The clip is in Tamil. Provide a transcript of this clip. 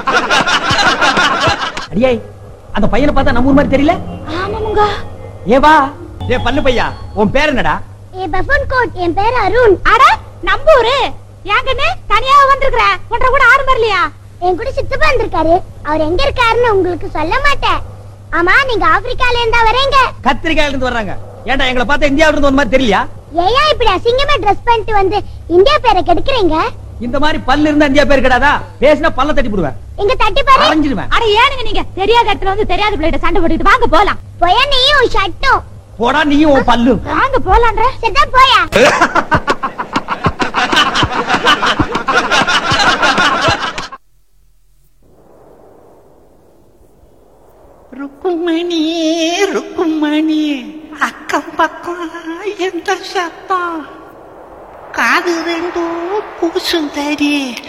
அடியே அந்த பையனை பார்த்தா நம்ம ஊர் மாதிரி தெரியல ஆமாமுங்க ஏ வா ஏ பல்லு பையா உன் பேர் என்னடா ஏ பஃபன் கோட் என் பேர் அருண் அட நம்பூரு ஏங்கன்னு தனியா வந்திருக்கிற ஒன்றரை கூட ஆறு வரலையா என் கூட சித்தப்பா வந்திருக்காரு அவர் எங்க இருக்காருன்னு உங்களுக்கு சொல்ல மாட்டேன் ஆமா நீங்க ஆப்பிரிக்கால இருந்தா வரீங்க கத்திரிக்காயில இருந்து வர்றாங்க ஏன்டா எங்களை பார்த்தா இந்தியாவில இருந்து வந்த மாதிரி தெரியலையா ஏயா இப்படி அசிங்கமா ட்ரெஸ் பண்ணிட்டு வந்து இந்தியா பேரை கெடுக்குறீங்க இந்த மாதிரி பல்லு இருந்தா இந்தியா பேர் கிடையாதா பேசினா பல்ல தட்டி போடுவேன் இங்க தட்டி பாரு அரைஞ்சிருவேன் அட ஏனுங்க நீங்க தெரியாத இடத்துல வந்து தெரியாத பிள்ளைகிட்ட சண்டை போட்டுட்டு வாங்க போலாம் போயா நீயும் ஷர்ட்டும் போடா நீயும் உன் பல்லும் வாங்க போலான்ற சரிதான் போயா ருக்குமணி ருக்குமணி அக்கம் பக்கம் எந்த சத்தம் காது ரெண்டும் கூசும் தரி